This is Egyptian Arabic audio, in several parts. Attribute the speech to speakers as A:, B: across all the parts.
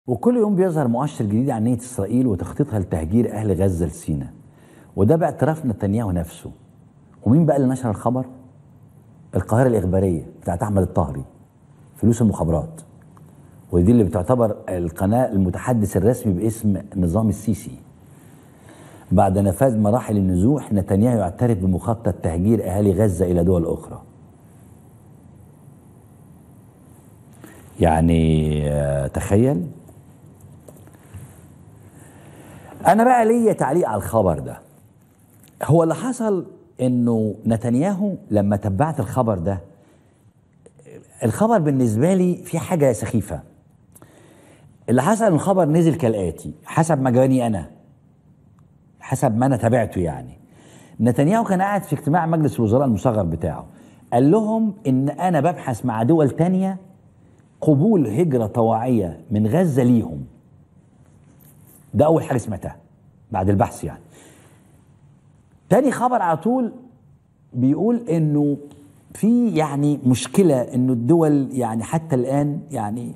A: وكل يوم بيظهر مؤشر جديد عن نية إسرائيل وتخطيطها لتهجير أهل غزة لسيناء وده باعتراف نتنياهو نفسه ومين بقى اللي نشر الخبر؟ القاهرة الإخبارية بتاعت أحمد الطاهري فلوس المخابرات ودي اللي بتعتبر القناة المتحدث الرسمي باسم نظام السيسي بعد نفاذ مراحل النزوح نتنياهو يعترف بمخطط تهجير أهالي غزة إلى دول أخرى يعني آه، تخيل انا بقى ليا تعليق على الخبر ده هو اللي حصل انه نتنياهو لما تبعت الخبر ده الخبر بالنسبه لي في حاجه سخيفه اللي حصل ان الخبر نزل كالاتي حسب ما جاني انا حسب ما انا تابعته يعني نتنياهو كان قاعد في اجتماع مجلس الوزراء المصغر بتاعه قال لهم ان انا ببحث مع دول تانية قبول هجرة طواعية من غزة ليهم ده أول حاجة سمعتها بعد البحث يعني تاني خبر على طول بيقول انه في يعني مشكلة انه الدول يعني حتى الآن يعني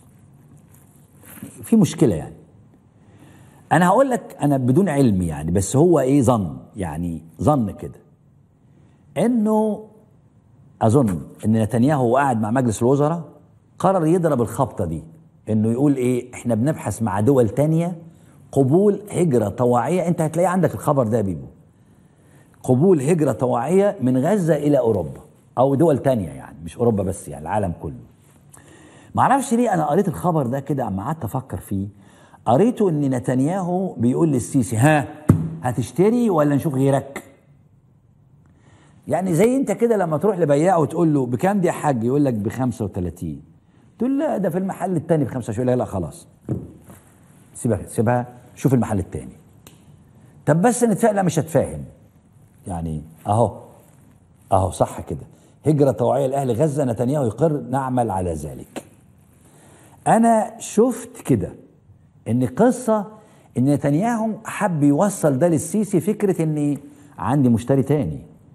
A: في مشكلة يعني أنا هقول لك أنا بدون علم يعني بس هو إيه ظن يعني ظن كده إنه أظن إن نتنياهو وهو قاعد مع مجلس الوزراء قرر يضرب الخبطة دي إنه يقول إيه إحنا بنبحث مع دول تانية قبول هجرة طواعية أنت هتلاقي عندك الخبر ده يا بيبو قبول هجرة طواعية من غزة إلى أوروبا أو دول تانية يعني مش أوروبا بس يعني العالم كله معرفش ليه أنا قريت الخبر ده كده أما قعدت أفكر فيه قريته إن نتنياهو بيقول للسيسي ها هتشتري ولا نشوف غيرك يعني زي انت كده لما تروح لبياع وتقول له بكام دي يا حاج يقول لك ب 35 تقول لا ده في المحل التاني ب 25 يقول لك لا خلاص سيبها سيبها شوف المحل التاني طب بس نتفاهم لا مش هتفاهم يعني اهو اهو صح كده هجرة طوعية لأهل غزة نتنياهو يقر نعمل على ذلك أنا شفت كده إن قصة إن نتنياهو حب يوصل ده للسيسي فكرة إن عندي مشتري تاني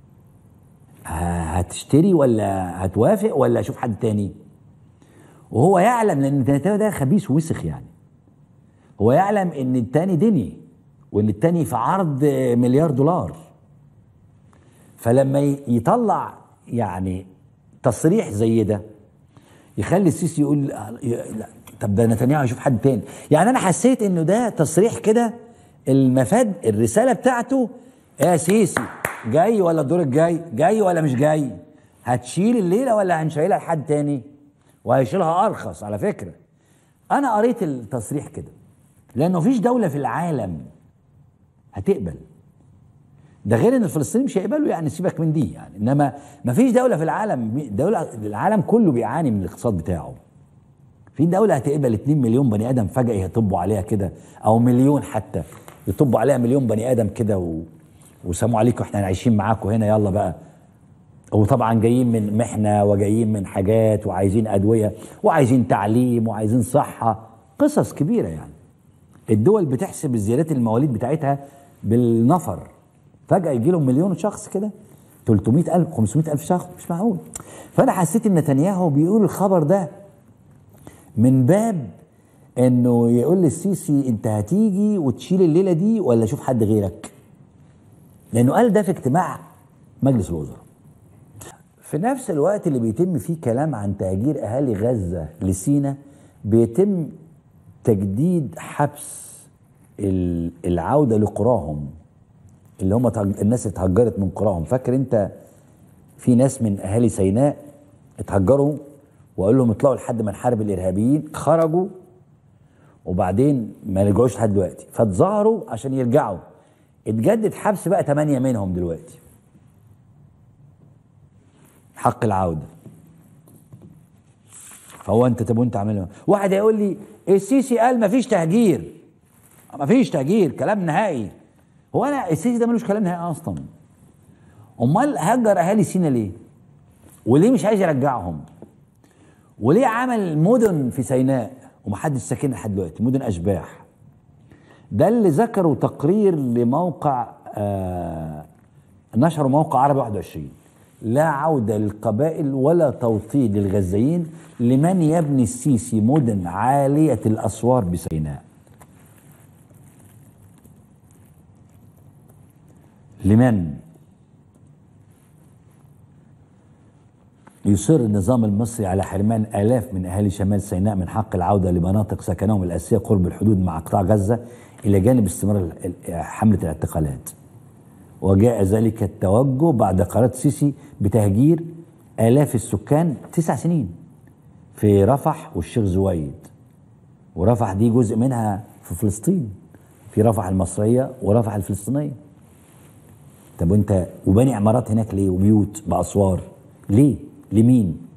A: هتشتري ولا هتوافق ولا اشوف حد تاني وهو يعلم لان نتنياهو ده خبيث وسخ يعني هو يعلم ان التاني دني وان التاني في عرض مليار دولار فلما يطلع يعني تصريح زي ده يخلي السيسي يقول لا طب ده نتنياهو هيشوف حد تاني يعني انا حسيت انه ده تصريح كده المفاد الرساله بتاعته يا سيسي جاي ولا الدور الجاي جاي ولا مش جاي هتشيل الليله ولا هنشيلها لحد تاني وهيشيلها ارخص على فكره انا قريت التصريح كده لانه مفيش دوله في العالم هتقبل ده غير ان الفلسطينيين مش هيقبلوا يعني سيبك من دي يعني انما مفيش دوله في العالم دوله العالم كله بيعاني من الاقتصاد بتاعه في دوله هتقبل 2 مليون بني ادم فجاه يطبوا عليها كده او مليون حتى يطبوا عليها مليون بني ادم كده و... وسلام عليكم احنا عايشين معاكم هنا يلا بقى وطبعا جايين من محنه وجايين من حاجات وعايزين ادويه وعايزين تعليم وعايزين صحه قصص كبيره يعني الدول بتحسب زيادات المواليد بتاعتها بالنفر فجاه يجي لهم مليون شخص كده 300 ألف 500 ألف شخص مش معقول فأنا حسيت إن نتنياهو بيقول الخبر ده من باب إنه يقول للسيسي أنت هتيجي وتشيل الليلة دي ولا شوف حد غيرك لانه قال ده في اجتماع مجلس الوزراء في نفس الوقت اللي بيتم فيه كلام عن تهجير اهالي غزه لسينا بيتم تجديد حبس العوده لقراهم اللي هم الناس اتهجرت من قراهم فاكر انت في ناس من اهالي سيناء اتهجروا وقال لهم اطلعوا لحد ما نحارب الارهابيين خرجوا وبعدين ما رجعوش لحد دلوقتي فاتظاهروا عشان يرجعوا اتجدد حبس بقى ثمانية منهم دلوقتي حق العودة فهو انت طب وانت عامل واحد هيقول لي السيسي قال مفيش تهجير مفيش تهجير كلام نهائي هو انا السيسي ده ملوش كلام نهائي اصلا امال هجر اهالي سينا ليه وليه مش عايز يرجعهم وليه عمل مدن في سيناء ومحدش ساكنها لحد دلوقتي مدن اشباح ده اللي ذكره تقرير لموقع آه نشره موقع عربي 21 لا عودة للقبائل ولا توطيد للغزيين لمن يبني السيسي مدن عالية الأسوار بسيناء لمن يصر النظام المصري على حرمان آلاف من أهالي شمال سيناء من حق العودة لمناطق سكنهم الأساسية قرب الحدود مع قطاع غزة إلى جانب استمرار ال- ال- حملة الاعتقالات وجاء ذلك التوجه بعد قرار السيسي بتهجير آلاف السكان تسع سنين في رفح والشيخ زويد ورفح دي جزء منها في فلسطين في رفح المصرية ورفح الفلسطينية طب وانت وبني عمارات هناك ليه وبيوت بأسوار ليه لمين